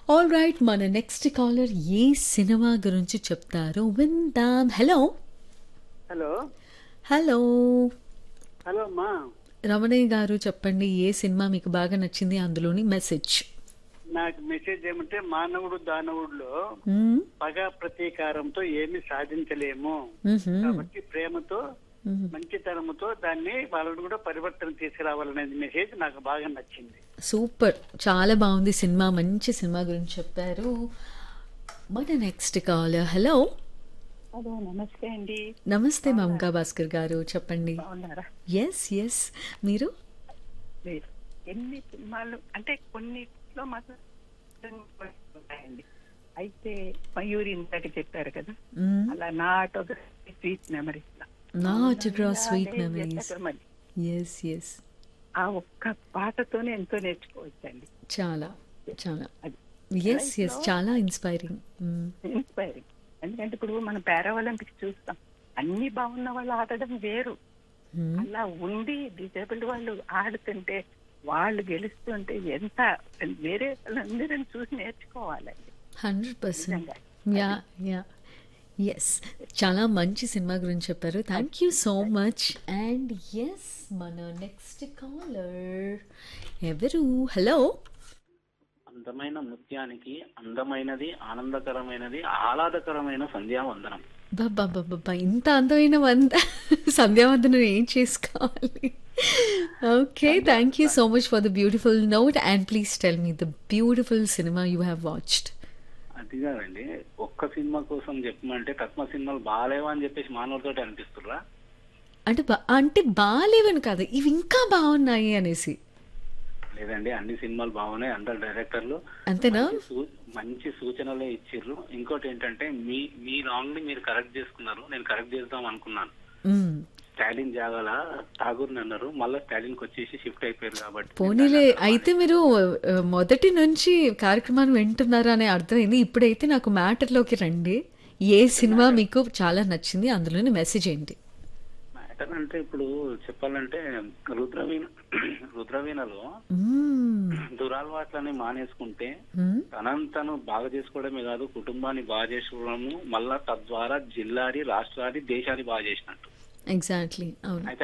All right మన next caller ఏ cinema గురించి చెప్తారో విందాం హలో హలో హలో హలో అమ్మా రమణయ్య గారు చెప్పండి ఏ సినిమా మీకు బాగా నచ్చింది అందులోని మెసేజ్ నాకు మెసేజ్ ఏమంటే మానవుడు దానవుడిలో మ్మ్. పగ ప్రతీకారంతో ఏమి సాధించలేము మ్హూ. కాబట్టి ప్రేమతో మ్మ్. మంచితనముతో దాన్ని వాళ్ళని కూడా పరివర్తన తీసుకురావాలనేది మెసేజ్ నాకు బాగా నచ్చింది సూపర్ చాలా బాగుంది సినిమా మంచి సినిమా గురించి చెప్పారు మన నెక్స్ట్ కాలర్ హలో హలో నమస్తే అండి నమస్తే మమకా భాస్కర్ గారు చెప్పండి బాగున్నారా ఎస్ ఎస్ మీరు లేదు ఎన్ని సినిమాలు అంటే కొన్నిట్లో మాత్రం ఉంటాయండి అయితే మయూరి ఇందాక చెప్పారు కదా మ్మ్. అలా నా ఆటోగ్రఫీ స్వీట్ మెమరీస్ నా autograph sweet memories yes yes ఆ ఒక్క పాటతోనే ఎంతో నేర్చుకోవచ్చండి చాలా చాలా అది ఎస్ ఎస్ చాలా ఇన్స్పైరింగ్ ఇన్స్పైరింగ్ ఎందుకంటే ఇప్పుడు మనం పారా ఒలింపిక్స్ చూస్తాం అన్ని బాగున్న వాళ్ళు ఆడడం వేరు అలా ఉండి డిసేబుల్డ్ వాళ్ళు ఆడుతుంటే వాళ్ళు గెలుస్తుంటే ఎంత వేరే వాళ్ళందరిని చూసి నేర్చుకోవాలండి హండ్రెడ్ పర్సెంట్ నిజంగా. యా యా ఎస్ చాలా మంచి సినిమా గురించి చెప్పారు thank you so much and yes మన నెక్స్ట్ కాలర్ ఎవరు హలో అందమైన నృత్యానికి అందమైనది ఆనందకరమైనది ఆహ్లాదకరమైన సంధ్యావందనం బాబా ఇంత అందమైన వంద సంధ్యావందనం ఏం చేసుకోవాలి okay thank you so much for the beautiful note and please tell me the beautiful cinema you have watched అది కాదండి ఒక్క సినిమా కోసం చెప్పమంటే తక్కువ సినిమాలు బాగాలేవా అని చెప్పేసి మానవులతో అనిపిస్తుర్రా అంటే బా అంటే బాగాలేవని కాదు ఇవి ఇంకా బాగున్నాయి అనేసి లేదండి అన్ని సినిమాలు బాగున్నాయి అందరు డైరెక్టర్లు అంతేనా మంచి సూ- మంచి సూచనలే ఇచ్చిర్రు ఇంకోటి ఏంటంటే మీ మీ రాంగ్ ని మీరు కరెక్ట్ చేసుకున్నారు నేను కరెక్ట్ చేద్దాం అనుకున్నాను మ్మ్. స్టాలిన్ జాగాల ఠాగూర్ని అన్నారు మళ్ళీ స్టాలిన్కి వచ్చేసి షిఫ్ట్ అయిపోయారు కాబట్టి పోనీలే అయితే మీరు ఆ, మొదటి నుంచి కార్యక్రమాన్ని వింటున్నారా అనే అర్థమైంది ఇప్పుడైతే నాకు మ్యాటర్లోకి రండి ఏ సినిమా మీకు చాలా నచ్చింది అందులోని మెసేజ్ ఏంటి మ్యాటర్ అంటే ఇప్పుడు చెప్పాలంటే రుద్రవీణ రుద్రవీణలో మ్మ్. దురాలవాట్లని మానేసుకుంటే మ్మ్. తనను తను బాగా చేసుకోవడమే కాదు కుటుంబాన్ని బాగా చేసుకోవడము మళ్ళా తద్వారా జిల్లాని రాష్ట్రాన్ని దేశాన్ని బాగా చేసినట్టు ఎగ్జాక్ట్లీ అవును అయితే